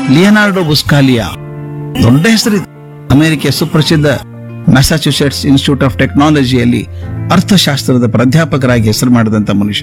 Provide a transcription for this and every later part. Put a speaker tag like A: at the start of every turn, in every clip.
A: Leonardo ಬುಸ್ಕಾಲಿಯಾ ದೊಡ್ಡ ಹೆಸರಿದೆ ಅಮೆರಿಕೆಯ ಸುಪ್ರಸಿದ್ಧ ಮ್ಯಾಸಾಚ್ಯುಸೆಟ್ಸ್ ಇನ್ಸ್ಟಿಟ್ಯೂಟ್ ಆಫ್ ಟೆಕ್ನಾಲಜಿಯಲ್ಲಿ ಅರ್ಥಶಾಸ್ತ್ರದ ಪ್ರಾಧ್ಯಾಪಕರಾಗಿ ಹೆಸರು ಮಾಡಿದಂತ ಮನುಷ್ಯ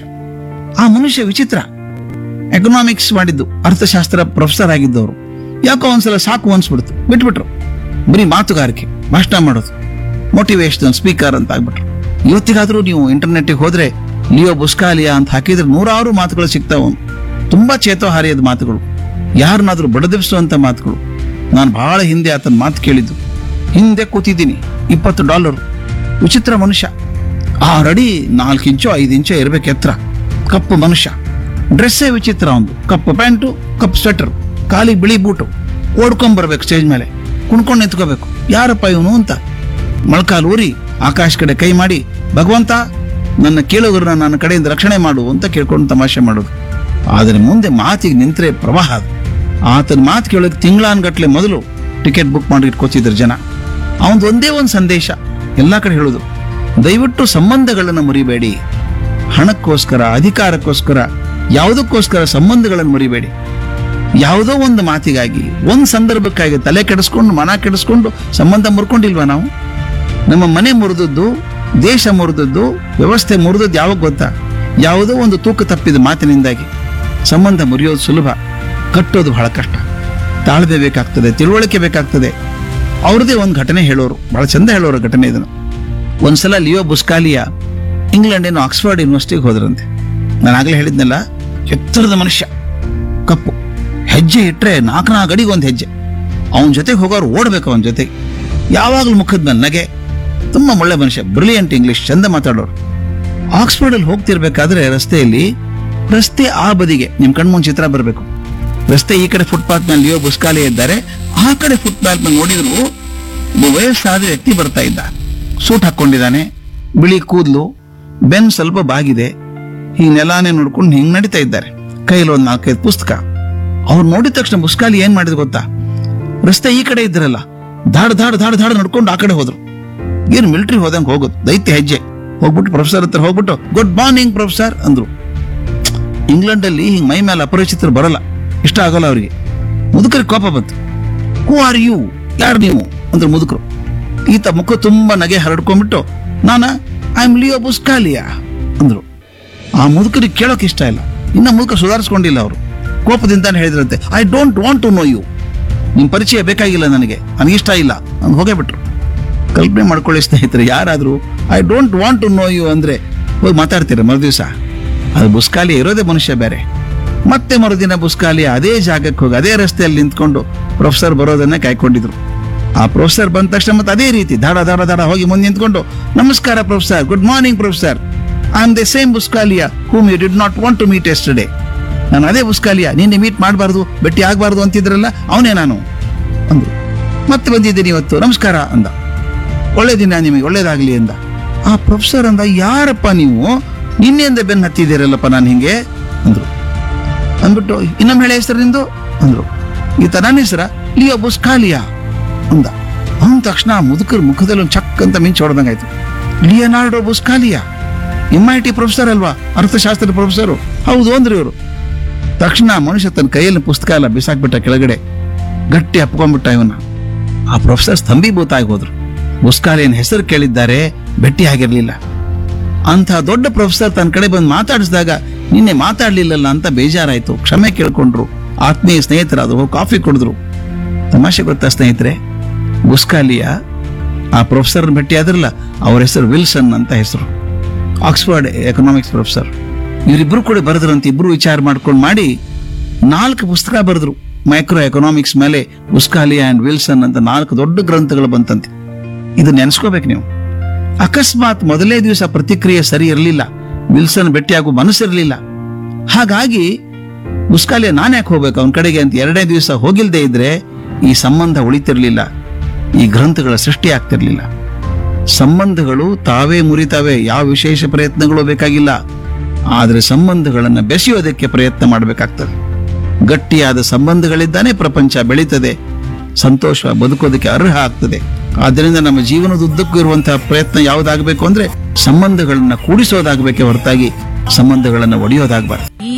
A: ಆ ಮನುಷ್ಯ ವಿಚಿತ್ರ ಎಕನಾಮಿಕ್ಸ್ ಮಾಡಿದ್ದು ಅರ್ಥಶಾಸ್ತ್ರ ಪ್ರೊಫೆಸರ್ ಆಗಿದ್ದವರು ಯಾಕೋ ಒಂದ್ಸಲ ಸಾಕು ಅನ್ಸ್ಬಿಡ್ತು ಬಿಟ್ಬಿಟ್ರು ಬರೀ ಮಾತುಗಾರಿಕೆ ಭಾಷಣ ಮಾಡೋದು ಮೋಟಿವೇಶನಲ್ ಸ್ಪೀಕರ್ ಅಂತ ಆಗ್ಬಿಟ್ರು ಇವತ್ತಿಗಾದ್ರೂ ನೀವು ಇಂಟರ್ನೆಟ್ಗೆ ಹೋದ್ರೆ ಲಿಯೋ ಬುಸ್ಕಾಲಿಯಾ ಅಂತ ಹಾಕಿದ್ರೆ ನೂರಾರು ಮಾತುಗಳು ಸಿಗ್ತಾವ ತುಂಬಾ ಚೇತೋಹಾರಿಯದ ಮಾತುಗಳು ಯಾರನ್ನಾದ್ರೂ ಬಡದಿರಿಸುವಂತ ಮಾತುಗಳು ನಾನು ಬಹಳ ಹಿಂದೆ ಆತನ ಮಾತು ಕೇಳಿದ್ದು ಹಿಂದೆ ಕೂತಿದ್ದೀನಿ ಇಪ್ಪತ್ತು ಡಾಲರ್ ವಿಚಿತ್ರ ಮನುಷ್ಯ ಆರು ಅಡಿ ನಾಲ್ಕು ಇಂಚು ಐದು ಇಂಚು ಇರಬೇಕು ಎತ್ತರ ಕಪ್ಪು ಮನುಷ್ಯ ಡ್ರೆಸ್ಸೇ ವಿಚಿತ್ರ ಒಂದು ಕಪ್ಪು ಪ್ಯಾಂಟು ಕಪ್ಪು ಸ್ವೆಟರ್ ಕಾಲಿಗೆ ಬಿಳಿ ಬೂಟು ಓಡ್ಕೊಂಡ್ ಬರ್ಬೇಕು ಸ್ಟೇಜ್ ಮೇಲೆ ಕುಣ್ಕೊಂಡು ನಿಂತ್ಕೋಬೇಕು ಯಾರಪ್ಪ ಇವನು ಅಂತ ಮೊಳಕಾಲು ಊರಿ ಆಕಾಶ ಕಡೆ ಕೈ ಮಾಡಿ ಭಗವಂತ ನನ್ನ ಕೇಳುಗರನ್ನ ನನ್ನ ಕಡೆಯಿಂದ ರಕ್ಷಣೆ ಮಾಡು ಅಂತ ಕೇಳ್ಕೊಂಡು ತಮಾಷೆ ಮಾಡೋದು ಆದರೆ ಮುಂದೆ ಮಾತಿಗೆ ನಿಂತರೆ ಪ್ರವಾಹ ಅದು ಆತನ ಮಾತು ಕೇಳೋಕೆ ತಿಂಗಳಾನ್ಗಟ್ಲೆ ಮೊದಲು ಟಿಕೆಟ್ ಬುಕ್ ಮಾಡಿ ಇಟ್ಕೋತಿದ್ರು ಜನ ಅವನದು ಒಂದೇ ಒಂದು ಸಂದೇಶ ಎಲ್ಲಾ ಕಡೆ ಹೇಳೋದು ದಯವಿಟ್ಟು ಸಂಬಂಧಗಳನ್ನು ಮುರಿಬೇಡಿ ಹಣಕ್ಕೋಸ್ಕರ ಅಧಿಕಾರಕ್ಕೋಸ್ಕರ ಯಾವುದಕ್ಕೋಸ್ಕರ ಸಂಬಂಧಗಳನ್ನು ಮುರಿಬೇಡಿ ಯಾವುದೋ ಒಂದು ಮಾತಿಗಾಗಿ ಒಂದು ಸಂದರ್ಭಕ್ಕಾಗಿ ತಲೆ ಕೆಡಿಸ್ಕೊಂಡು ಮನ ಕೆಡಿಸ್ಕೊಂಡು ಸಂಬಂಧ ಮುರ್ಕೊಂಡಿಲ್ವಾ ನಾವು ನಮ್ಮ ಮನೆ ಮುರಿದದ್ದು ದೇಶ ಮುರಿದದ್ದು ವ್ಯವಸ್ಥೆ ಮುರಿದದ್ದು ಯಾವಾಗ ಗೊತ್ತಾ ಯಾವುದೋ ಒಂದು ತೂಕ ತಪ್ಪಿದ ಮಾತಿನಿಂದಾಗಿ ಸಂಬಂಧ ಮುರಿಯೋದು ಸುಲಭ ಕಟ್ಟೋದು ಬಹಳ ಕಷ್ಟ ತಾಳ್ಮೆ ಬೇಕಾಗ್ತದೆ ತಿಳುವಳಿಕೆ ಬೇಕಾಗ್ತದೆ ಅವ್ರದೇ ಒಂದು ಘಟನೆ ಹೇಳೋರು ಬಹಳ ಚಂದ ಹೇಳೋರು ಘಟನೆ ಇದನ್ನು ಒಂದ್ಸಲ ಲಿಯೋ ಬುಸ್ಕಾಲಿಯಾ ಇಂಗ್ಲೆಂಡಿನ ಆಕ್ಸ್ಫರ್ಡ್ ಯೂನಿವರ್ಸಿಟಿಗೆ ಹೋದ್ರಂತೆ ನಾನು ಆಗ್ಲೇ ಹೇಳಿದ್ನಲ್ಲ ಎತ್ತರದ ಮನುಷ್ಯ ಕಪ್ಪು ಹೆಜ್ಜೆ ಇಟ್ರೆ ನಾಲ್ಕು ನಾಲ್ಕು ಅಡಿಗೆ ಒಂದು ಹೆಜ್ಜೆ ಅವನ ಜೊತೆಗೆ ಹೋಗೋರು ಓಡ್ಬೇಕು ಅವನ ಜೊತೆಗೆ ಯಾವಾಗಲೂ ಮುಖದ ಮೇಲೆ ನಗೆ ತುಂಬಾ ಒಳ್ಳೆ ಮನುಷ್ಯ ಬ್ರಿಲಿಯಂಟ್ ಇಂಗ್ಲಿಷ್ ಚಂದ ಮಾತಾಡೋರು ಆಕ್ಸ್ಫರ್ಡ್ ಅಲ್ಲಿ ಹೋಗ್ತಿರ್ಬೇಕಾದ್ರೆ ರಸ್ತೆಯಲ್ಲಿ ರಸ್ತೆ ಆ ಬದಿಗೆ ನಿಮ್ ಕಣ್ಮುಂದ್ ಚಿತ್ರ ಬರಬೇಕು ರಸ್ತೆ ಈ ಕಡೆ ಫುಟ್ಪಾತ್ ಮೇಲೆ ಲಿಯೋ ಬುಸ್ಕಾಲಿ ಇದ್ದಾರೆ ಆ ಕಡೆ ಫುಟ್ಪಾತ್ ಮೇಲೆ ನೋಡಿದ್ರು ಒಬ್ಬ ವಯಸ್ಸಾದ ವ್ಯಕ್ತಿ ಬರ್ತಾ ಇದ್ದ ಸೂಟ್ ಹಾಕೊಂಡಿದ್ದಾನೆ ಬಿಳಿ ಕೂದಲು ಬೆನ್ ಸ್ವಲ್ಪ ಬಾಗಿದೆ ಈ ನೆಲಾನೇ ನೋಡ್ಕೊಂಡು ಹಿಂಗ್ ನಡೀತಾ ಇದ್ದಾರೆ ಕೈಯಲ್ಲಿ ಒಂದ್ ನಾಲ್ಕೈದು ಪುಸ್ತಕ ಅವ್ರು ನೋಡಿದ ತಕ್ಷಣ ಬುಸ್ಕಾಲಿ ಏನ್ ಮಾಡಿದ್ರು ಗೊತ್ತಾ ರಸ್ತೆ ಈ ಕಡೆ ಇದ್ರಲ್ಲ ಧಾಡ್ ಧಾಡ್ ಧಾಡ್ ಧಾಡ್ ನಡ್ಕೊಂಡು ಆ ಕಡೆ ಹೋದ್ರು ಏನ್ ಮಿಲಿಟರಿ ಹೋದಂಗೆ ಹೋಗೋದು ದೈತ್ಯ ಹೆಜ್ಜೆ ಹೋಗ್ಬಿಟ್ಟು ಪ್ರೊಫೆಸರ್ ಹತ್ರ ಹೋಗ್ಬಿಟ್ಟು ಗುಡ್ ಮಾರ್ನಿಂಗ್ ಪ್ರೊಫೆಸರ್ ಅಂದ್ರು ಇಂಗ್ಲೆಂಡ್ ಅಲ್ಲಿ ಹಿಂಗ್ ಮೈ ಮೇಲೆ ಅಪರಿಚಿತರು ಬರಲ್ಲ ಇಷ್ಟ ಆಗಲ್ಲ ಅವರಿಗೆ ಮುದುಕರಿಗೆ ಕೋಪ ಬಂತು ಹೂ ಆರ್ ಯು ಯಾರು ನೀವು ಅಂದ್ರು ಮುದುಕರು ಈತ ಮುಖ ತುಂಬಾ ನಗೆ ಹರಡ್ಕೊಂಡ್ಬಿಟ್ಟು ನಾನ ಐ ಆಮ್ ಲಿಯೋ ಬುಸ್ಕಾಲಿಯಾ ಅಂದ್ರು ಆ ಮುದುಕರಿಗೆ ಕೇಳೋಕೆ ಇಷ್ಟ ಇಲ್ಲ ಇನ್ನ ಮುದುಕ ಸುಧಾರಿಸ್ಕೊಂಡಿಲ್ಲ ಅವರು ಕೋಪದಿಂದಾನೆ ಹೇಳಿದ್ರಂತೆ I don't want to know you ನಿಮ್ ಪರಿಚಯ ಬೇಕಾಗಿಲ್ಲ ನನಗೆ ನನಗೆ ಇಷ್ಟ ಇಲ್ಲ ಅಂತ ಹೋಗೇ ಬಿಟ್ರು ಕಲ್ಪನೆ ಮಾಡ್ಕೊಳ್ಳಿ ಸ್ನೇಹಿತರೆ ಯಾರಾದ್ರೂ I don't want to know you ಅಂದ್ರೆ ಹೋಗಿ ಮಾತಾಡ್ತೀರ ಮರುದಿವಸ ಅದು ಬುಸ್ಕಾಲಿ ಇರೋದೇ ಮನುಷ್ಯ ಬೇರೆ ಮತ್ತೆ ಮರುದಿನ ಬುಸ್ಕಾಲಿ ಅದೇ ಜಾಗಕ್ಕೆ ಹೋಗಿ ಅದೇ ರಸ್ತೆಯಲ್ಲಿ ನಿಂತ್ಕೊಂಡು ಪ್ರೊಫೆಸರ್ ಬರೋದನ್ನೇ ಕಾಯ್ಕೊಂಡಿದ್ರು ಆ ಪ್ರೊಫೆಸರ್ ಬಂದ ತಕ್ಷಣ ಮತ್ತೆ ಅದೇ ರೀತಿ ದಾಡ ದಾಡ ದಾಡ ಹೋಗಿ ಮುಂದೆ ನಿಂತ್ಕೊಂಡು ನಮಸ್ಕಾರ professor good morning professor I am the same Buscaglia whom you did not want to meet yesterday ನಾನು ಅದೇ ಬುಸ್ಕಾಲಿಯಾ ನಿನ್ನೆ ಮೀಟ್ ಮಾಡಬಾರ್ದು ಭೇಟಿ ಆಗಬಾರ್ದು ಅಂತಿದ್ರಲ್ಲ ಅವನೇ ನಾನು ಅಂದ್ರು ಮತ್ತೆ ಬಂದಿದ್ದೀನಿ ಇವತ್ತು ನಮಸ್ಕಾರ ಅಂದ ಒಳ್ಳೆ ದಿನ ನಿಮಗೆ ಒಳ್ಳೇದಾಗ್ಲಿ ಅಂದ ಆ ಪ್ರೊಫೆಸರ್ ಅಂದ ಯಾರಪ್ಪ ನೀವು ನಿನ್ನೆಯಿಂದ ಬೆನ್ನು ಹತ್ತಿದ್ದೀರಲ್ಲಪ್ಪ ನಾನು ಹಿಂಗೆ ಅಂದ್ರು ಅಂದ್ಬಿಟ್ಟು ಇನ್ನೊಮ್ಮೆ ಹೇಳಿ ಹೆಸರು ನಿಂದು ಅಂದ್ರು ಈತ ನನ್ನ ಹೆಸರ ಲಿಯೋ ಬುಸ್ಕಾಲಿಯಾ ಅಂದ ಅಂದ ತಕ್ಷಣ ಆ ಮುದುಕರ ಮುಖದಲ್ಲಿ ಒಂದು ಚಕ್ ಅಂತ ಮಿಂಚು ಹೊಡೆದಂಗಾಯ್ತು Leonardo Buscaglia M I T professor ಅಲ್ವಾ ಅರ್ಥಶಾಸ್ತ್ರದ ಪ್ರೊಫೆಸರು ಹೌದು ಅಂದ್ರು ಇವರು ತಕ್ಷಣ ಆ ಮನುಷ್ಯ ತನ್ನ ಕೈಯಲ್ಲಿ ಪುಸ್ತಕ ಎಲ್ಲ ಬಿಸಾಕ್ಬಿಟ್ಟ ಕೆಳಗಡೆ ಗಟ್ಟಿ ಅಪ್ಕೊಂಡ್ಬಿಟ್ಟ ಇವನ್ನ ಆ ಪ್ರೊಫೆಸರ್ ಸ್ತಂಭೀಭೂತ ಆಗಿ ಹೋದ್ರು ಬುಸ್ಕಾಲಿಯನ್ ಹೆಸರು ಕೇಳಿದ್ದಾರೆ ಭೇಟಿ ಆಗಿರ್ಲಿಲ್ಲ ಅಂಥ ದೊಡ್ಡ ಪ್ರೊಫೆಸರ್ ತನ್ನ ಕಡೆ ಬಂದು ಮಾತಾಡಿಸಿದಾಗ ನಿನ್ನೆ ಮಾತಾಡ್ಲಿಲ್ಲಲ್ಲ ಅಂತ ಬೇಜಾರಾಯ್ತು ಕ್ಷಮೆ ಕೇಳ್ಕೊಂಡ್ರು ಆತ್ಮೀಯ ಸ್ನೇಹಿತರಾದ್ರು ಹೋಗಿ ಕಾಫಿ ಕುಡಿದ್ರು ತಮಾಷೆ ಗೊತ್ತಾ ಸ್ನೇಹಿತರೆ ಬುಸ್ಕಾಲಿಯ ಆ ಪ್ರೊಫೆಸರ್ ಭೇಟಿ ಆದ್ರಲ್ಲ ಅವ್ರ ಹೆಸರು ವಿಲ್ಸನ್ ಅಂತ ಹೆಸರು ಆಕ್ಸ್ಫರ್ಡ್ ಎಕನಾಮಿಕ್ಸ್ ಪ್ರೊಫೆಸರ್ ಇವರಿಬ್ರು ಕೂಡ ಬರೆದ್ರಂತೆ ಇಬ್ರು ವಿಚಾರ ಮಾಡ್ಕೊಂಡು ಮಾಡಿ ನಾಲ್ಕು ಪುಸ್ತಕ ಬರೆದ್ರು ಮೈಕ್ರೋ ಎಕನಾಮಿಕ್ಸ್ ಮೇಲೆ ಬುಸ್ಕಾಲಿಯಾ ಅಂಡ್ ವಿಲ್ಸನ್ ಅಂತ ನಾಲ್ಕು ದೊಡ್ಡ ಗ್ರಂಥಗಳು ಬಂತಂತೆ ಇದು ನೆನೆಸ್ಕೋಬೇಕು ನೀವು ಅಕಸ್ಮಾತ್ ಮೊದಲೇ ದಿವಸ ಪ್ರತಿಕ್ರಿಯೆ ಸರಿ ಇರಲಿಲ್ಲ ವಿಲ್ಸನ್ ಭೇಟಿಯಾಗುವ ಮನಸ್ಸಿರಲಿಲ್ಲ ಹಾಗಾಗಿ ಬುಸ್ಕಾಲಿಯ ನಾನು ಯಾಕೆ ಹೋಗ್ಬೇಕು ಅವನ ಕಡೆಗೆ ಅಂತ ಎರಡನೇ ದಿವಸ ಹೋಗಿಲ್ದೇ ಇದ್ರೆ ಈ ಸಂಬಂಧ ಉಳಿತಿರ್ಲಿಲ್ಲ ಈ ಗ್ರಂಥಗಳ ಸೃಷ್ಟಿ ಆಗ್ತಿರ್ಲಿಲ್ಲ ಸಂಬಂಧಗಳು ತಾವೇ ಮುರಿತಾವೆ ಯಾವ ವಿಶೇಷ ಪ್ರಯತ್ನಗಳು ಬೇಕಾಗಿಲ್ಲ ಆದರೆ ಸಂಬಂಧಗಳನ್ನು ಬೆಸೆಯೋದಕ್ಕೆ ಪ್ರಯತ್ನ ಮಾಡಬೇಕಾಗ್ತದೆ ಗಟ್ಟಿಯಾದ ಸಂಬಂಧಗಳಿದ್ದಾನೆ ಪ್ರಪಂಚ ಬೆಳೀತದೆ ಸಂತೋಷ ಬದುಕೋದಕ್ಕೆ ಅರ್ಹ ಆಗ್ತದೆ ಆದ್ದರಿಂದ ನಮ್ಮ ಜೀವನದುದ್ದಕ್ಕೂ ಇರುವಂತಹ ಪ್ರಯತ್ನ ಯಾವುದಾಗಬೇಕು ಅಂದ್ರೆ ಸಂಬಂಧಗಳನ್ನ ಕೂಡಿಸೋದಾಗಬೇಕೆ ಹೊರತಾಗಿ ಸಂಬಂಧಗಳನ್ನ ಒಡೆಯೋದಾಗಬಾರ್ದು
B: ಈ